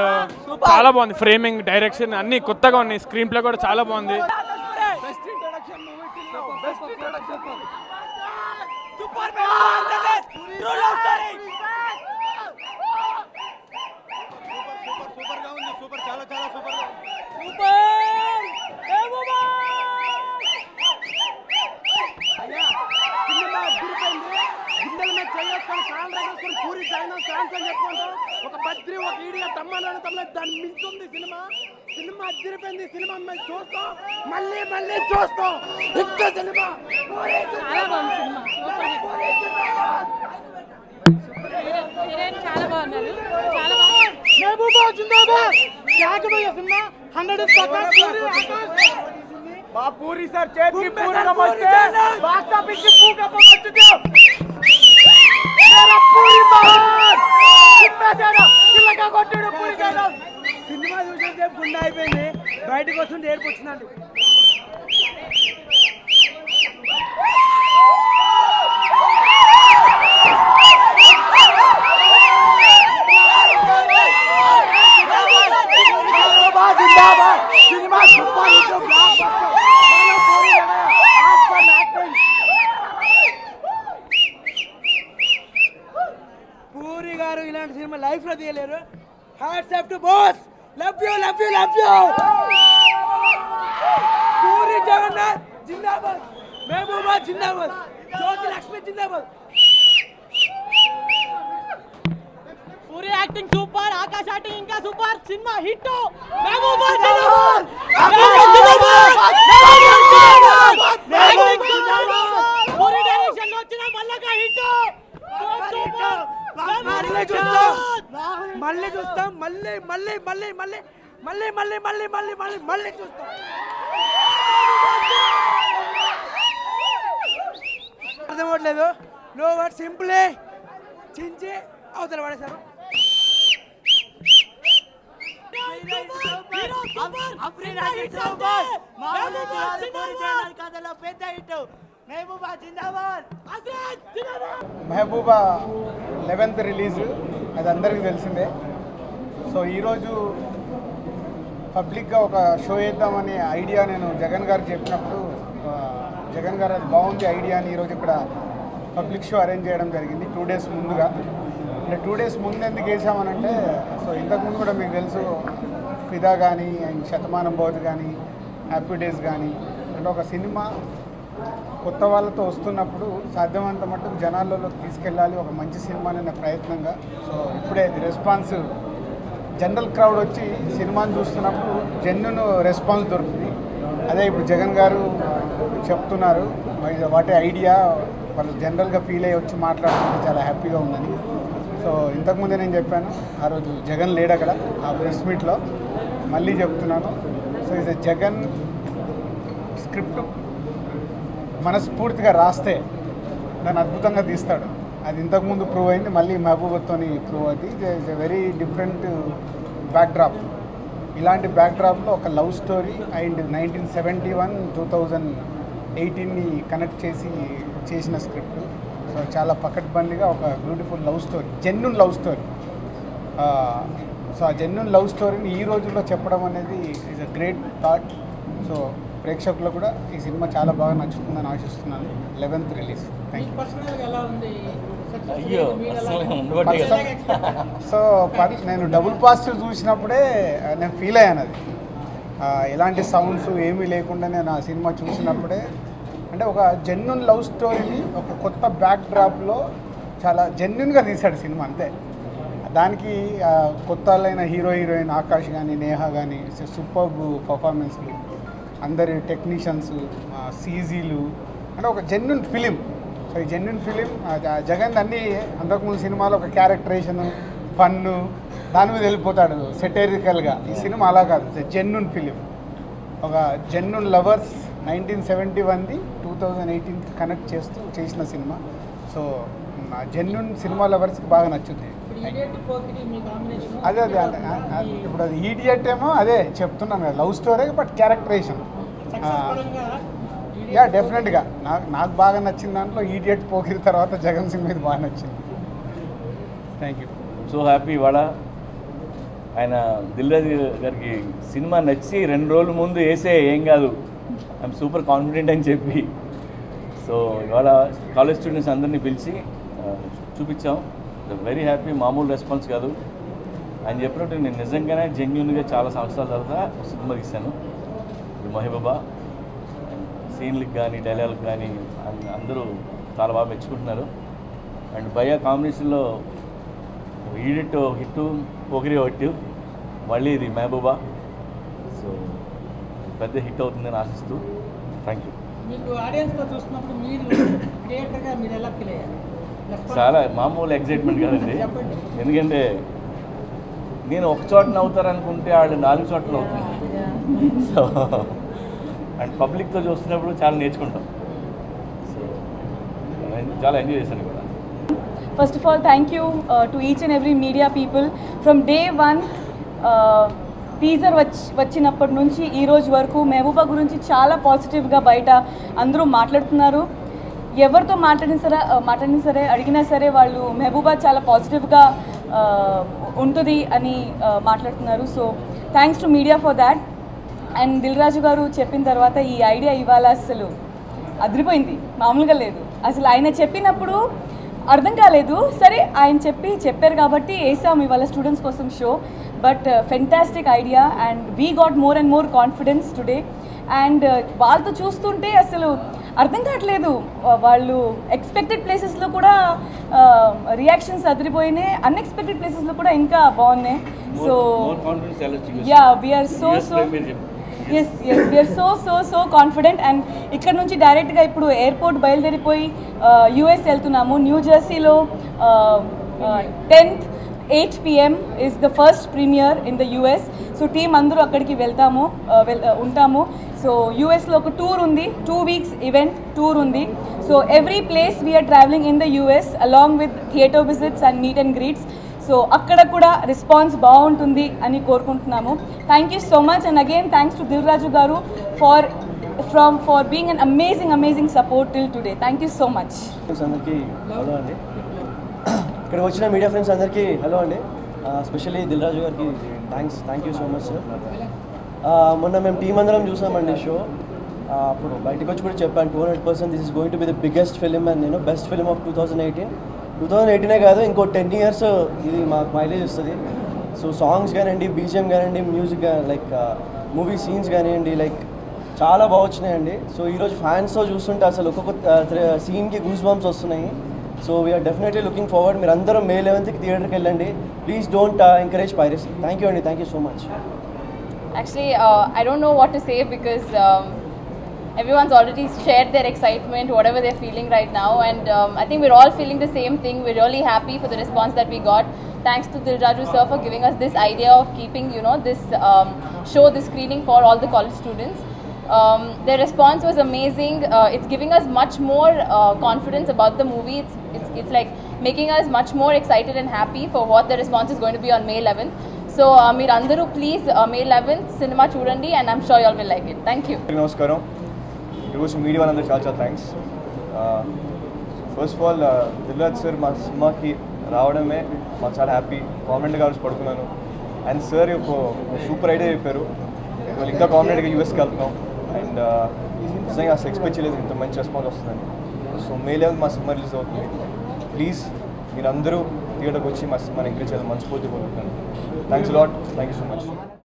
And చాలా బాగుంది framing direction అన్ని కొత్తగా ఉన్నాయి స్క్రీన్ ప్లే కూడా చాలా బాగుంది సూపర్ గా ఉంది సూపర్ చాలా చాలా సూపర్ గా ఉంది పూరి చైనా ఫ్రాన్స్ అని చెప్పుకుంటూ ఒక బద్రి ఒక ఈడియా తమ్మన్నాడు తమ్మ దాన్ని మించుంది సినిమా సినిమా అదిరిపోయింది సినిమా మేము చూస్తాం మళ్ళీ మళ్ళీ చూస్తాం ఇంత సినిమా చాలా బాగుంది సినిమా హీరోయిన్ చాలా బాగున్నారు చాలా బాగుంది మహబూబా జిందాబాద్ రాకపోయే సినిమా హండ్రెడ్ మా పూరి సార్ చేతికి పూరకం వస్తే బాక్స్ ఆఫీస్ కి పూకప్ప వచ్చుతో మేరా పూరి మహాన్ తిప్పేశాడు కిల్లగా కొట్టాడు పూరి గారు సినిమా చూసిన సేపు గుండె అయిపోయింది బయటకు వస్తుంటే ఏడుపు వచ్చిందండి జిందాబాద్ జిందాబాద్ cinema super hit block Puri garu ఇలాంటి సినిమా లైఫ్ లో తీయలేరు hats off to boss love you love you love you Puri Jagannadh జిందాబాద్ మహబూబా జిందాబాద్ జ్యోతి లక్ష్మి జిందాబాద్ Puri acting super Akash acting ఇంకా సూపర్ సినిమా హిట్ మహబూబా జిందాబాద్ పూరి డైరెక్షన్ లో వచ్చిన మల్లక హిట్ మళ్ళీ చూస్తాం మళ్ళీ చూస్తాం మళ్ళీ మళ్ళీ మళ్ళీ మళ్ళీ మళ్ళీ మళ్ళీ మళ్ళీ మళ్ళీ మళ్ళీ మళ్ళీ చూస్తాం అర్థం అవ్వట్లేదు నో వర్డ్ సింపులే చించి అవతల పడేశారు మెహబూబా లెవెన్త్ రిలీజ్ అది అందరికీ తెలిసిందే సో ఈరోజు పబ్లిక్గా ఒక షో వేద్దామనే ఐడియా నేను జగన్ గారికి చెప్పినప్పుడు ఆ, జగన్ గారు అది బాగుంది ఐడియా అని ఈరోజు ఇక్కడ పబ్లిక్ షో అరేంజ్ చేయడం జరిగింది టూ డేస్ ముందుగా అంటే టూ డేస్ ముందు ఎందుకు వేసామనంటే సో ఇంతకుముందు కూడా మీకు తెలుసు ఫిదా కానీ అండ్ శతమానం భవతి కానీ హ్యాపీ డేస్ కానీ అంటే ఒక సినిమా కొత్త వాళ్ళతో వస్తున్నప్పుడు సాధ్యమంత మట్టుకు జనాలలో తీసుకెళ్ళాలి ఒక మంచి సినిమా అనే ప్రయత్నంగా సో ఇప్పుడే రెస్పాన్స్ జనరల్ క్రౌడ్ వచ్చి సినిమాని చూస్తున్నప్పుడు జెన్యున్ రెస్పాన్స్ దొరుకుతుంది అదే ఇప్పుడు జగన్ గారు చెప్తున్నారు వాటి ఐడియా వాళ్ళు జనరల్గా ఫీల్ అయ్యి వచ్చి మాట్లాడుతుంటే చాలా హ్యాపీగా ఉందని సో ఇంతకుముందే నేను చెప్పాను ఆ రోజు జగన్ లేడు అక్కడ ఆ ప్రెస్ మీట్లో మళ్ళీ చెప్తున్నాను సో ఇది జగన్ స్క్రిప్ట్ మనస్ఫూర్తిగా రాస్తే దాన్ని అద్భుతంగా తీస్తాడు అది ఇంతకుముందు ప్రూవ్ అయింది మళ్ళీ మహబూబత్తో ప్రూవ్ అవుతుంది it's a very different backdrop ఇలాంటి బ్యాక్డ్రాప్లో ఒక love story and nineteen seventy one two thousand ఎయిటీన్ని కనెక్ట్ చేసి చేసిన స్క్రిప్ట్ సో చాలా పకడ్బందీగా ఒక beautiful love story genuine love story so ఆ జెన్యున్ లవ్ స్టోరీని ఈ రోజుల్లో చెప్పడం అనేది is a great thought so ప్రేక్షకులకు కూడా ఈ సినిమా చాలా బాగా నచ్చుతుందని ఆశిస్తున్నాను లెవెన్త్ రిలీజ్ థ్యాంక్ అయ్యో అసలు ఉండబట్టే కదా సో పర్ నేను డబుల్ పాజిటివ్ చూసినప్పుడే ఆ, నేను ఫీల్ అయ్యాను అది ఆ, ఎలాంటి సౌండ్స్ ఏమీ లేకుండా నేను ఆ సినిమా చూసినప్పుడే అంటే ఒక జెన్యున్ లవ్ స్టోరీని ఒక కొత్త బ్యాక్ డ్రాప్లో చాలా జెన్యున్గా తీశాడు సినిమా అంతే దానికి ఆ, కొత్త వాళ్ళైన హీరో హీరోయిన్ ఆకాష్ కానీ నేహ కానీ సూపర్ పర్ఫార్మెన్స్లు అందరి టెక్నీషియన్స్ సీజీలు అంటే ఒక జెన్యున్ ఫిలిం సో ఈ జెన్యున్ ఫిలిం జగన్ అన్ని అంతకుముందు సినిమాలో ఒక క్యారెక్టరేషన్ ఫన్ను దాని మీద వెళ్ళిపోతాడు సెటరికల్గా ఈ సినిమా అలా కాదు జెన్యున్ ఫిలిం ఒక జెన్యున్ లవర్స్ నైన్టీన్ సెవెంటీ వన్ది టూ థౌజండ్ ఎయిటీన్కి కనెక్ట్ చేస్తూ చేసిన సినిమా సో జెన్యున్ సినిమా లవర్స్కి బాగా నచ్చుద్ది అదే అదే అదే ఆ, ఆ, ఇప్పుడు అది ఈడియట్ ఏమో అదే చెప్తున్నాను కదా love story but characterization yeah డెఫినెట్గా నాకు నాకు బాగా నచ్చిన దాంట్లో ఈడియట్ పోకిరి తర్వాత జగన్ సింగ్ మీద బాగా నచ్చింది థ్యాంక్ యూ సో హ్యాపీ ఇవాళ ఆయన దిల్రాజ్ గారికి సినిమా నచ్చి రెండు రోజుల ముందు వేసే ఏం కాదు ఐఎమ్ సూపర్ కాన్ఫిడెంట్ అని చెప్పి సో ఇవాళ కాలేజ్ స్టూడెంట్స్ అందరినీ పిలిచి ఆ, చూపించాం వెరీ హ్యాపీ మామూలు రెస్పాన్స్ కాదు ఆయన చెప్పినట్టు నేను నిజంగానే జెన్యున్గా చాలా సంవత్సరాల తర్వాత ఒక సినిమా తీశాను ఇది మహిబాబా సీన్లకు కానీ డైలాగ్ కానీ అన్- అందరూ చాలా బాగా మెచ్చుకుంటున్నారు అండ్ భయ కాంబినేషన్లో ఈడిట్ హిట్ పోకిరి ఒకటి మళ్ళీ ఇది మహబూబా సో పెద్ద హిట్ అవుతుందని ఆశిస్తూ థ్యాంక్ యూ మీకు ఆడియన్స్తో చూస్తున్నప్పుడు మీరు క్రియేటర్గా మీరు ఎలా ఫీల్ అయ్యారు చాలా మామూలు ఎగ్జైట్మెంట్ కాదండి చెప్పండి. ఎందుకంటే నేను ఒక చోట నవ్వుతారనుకుంటే వాళ్ళు నాలుగు చోట్ల నవ్వుతున్నారు సో అండ్ పబ్లిక్తో చూస్తున్నప్పుడు చాలా నేర్చుకుంటాం సో చాలా ఎంజాయ్ చేశాను కూడా First of all, thank you uh, to each and every media people. From day one, uh, teaser వచ్చి వచ్చినప్పటి నుంచి ఈ రోజు వరకు మెహబూబా గురించి చాలా పాజిటివ్గా బయట అందరూ మాట్లాడుతున్నారు ఎవరితో మాట్లాడిన సరే మాట్లాడినా సరే అడిగినా సరే వాళ్ళు మెహబూబా చాలా పాజిటివ్గా ఉంటుంది అని uh, మాట్లాడుతున్నారు so thanks to media for that and Dil Raju garu చెప్పిన తర్వాత ఈ ఐడియా ఇవాళ అసలు అదిరిపోయింది మామూలుగా లేదు అసలు ఆయన చెప్పినప్పుడు అర్థం కాలేదు సరే ఆయన చెప్పి చెప్పారు కాబట్టి వేసాం ఇవాళ స్టూడెంట్స్ కోసం show but fantastic idea and we got more and more confidence today and వాళ్ళతో చూస్తుంటే అసలు అర్థం కావట్లేదు వా- వాళ్ళు ఎక్స్పెక్టెడ్ ప్లేసెస్లో కూడా రియాక్షన్స్ అదిరిపోయినాయి అన్ఎక్స్పెక్టెడ్ ప్లేసెస్లో కూడా ఇంకా బాగున్నాయి సో మోర్ కాన్ఫిడెన్స్ వెళ్ళొచ్చు yeah we're so US so మీరు చెప్పండి. Yes yes we're so so so confident and ఇక్కడ నుంచి డైరెక్ట్గా ఇప్పుడు ఎయిర్పోర్ట్ బయలుదేరిపోయి యూఎస్ వెళ్తున్నాము న్యూ జెర్సీలో tenth eight PM is the first premiere in the US so team అందరూ అక్కడికి వెళ్తాము uh, వెల్ uh, ఉంటాము సో యూఎస్లో ఒక టూర్ ఉంది టూ వీక్స్ ఈవెంట్ టూర్ ఉంది so every place we're traveling in the US along with theatre visits and meet and greets so అక్కడ కూడా రెస్పాన్స్ బాగుంటుంది అని కోరుకుంటున్నాము thank you so much and again thanks to Dil Raju garu far from for being an amazing amazing support till today thank you so much friends అందరికీ hello అండి ఇక్కడికి వచ్చిన media friends అందరికీ హలో అండి స్పెషల్లీ దిల్రాజు గారికి thanks thank you so much sir మొన్న మేము team అందరం చూసామండి షో అప్పుడు బయటకు వచ్చి కూడా చెప్పాను two hundred percent this is going to be the biggest film and నేను best film of two thousand eighteen two thousand ఎయిటీనే కాదు ఇంకో టెన్ ఇయర్స్ ఇది మాకు మైలేజ్ ఇస్తుంది సో సాంగ్స్ కానివ్వండి బీజిఎం కానివ్వండి మ్యూజిక్ లైక్ మూవీ సీన్స్ కానివ్వండి లైక్ చాలా బాగా వచ్చినాయండి సో ఈరోజు ఫ్యాన్స్తో చూస్తుంటే అసలు ఒక్కొక్క సీన్కి గూస్ బంప్స్ వస్తున్నాయి so we're definitely looking forward మీరు అందరూ మే లెవెన్త్కి థియేటర్కి వెళ్ళండి please don't encourage piracy thank you అండి thank you so much Actually, uh, I don't know what to say because um, everyone's already shared their excitement, whatever they're feeling right now, and um, I think we're all feeling the same thing. We're really happy for the response that we got. Thanks to Diljaju sir for giving us this idea of keeping, you know, this um, show, this screening for all the college students. Um, their response was amazing. Uh, it's giving us much more uh, confidence about the movie. It's, it's, it's like making us much more excited and happy for what the response is going to be on May 11th. So మీరు అందరూ please May eleventh cinema చూడండి and I'm sure all will like it thank you నమస్కారం ఈరోజు media వాళ్ళందరూ చాలా చాలా thanks first of all Dilraj sir మా సినిమాకి రావడమే మాకు చాలా హ్యాపీ కాన్ఫిడెంట్గా కలిసి పడుకున్నాను అండ్ సార్ ఒక సూపర్ ఐడియా చెప్పారు ఇవాళ ఇంకా కాన్ఫిడెంట్గా యూఎస్కి వెళ్తున్నాం అండ్ నిజంగా అసలు ఎక్స్పెక్ట్ చేయలేదు ఇంత మంచి రెస్పాన్స్ వస్తుందని సో మే లెవెన్ మా సినిమా రిలీజ్ అవుతుంది ప్లీజ్ మీరందరూ థియేటర్కి వచ్చి మా సినిమాని ఎంకరేజ్ చేయాలని మనస్ఫూర్తి కోరుకుంటున్నాను thanks lot thank you so much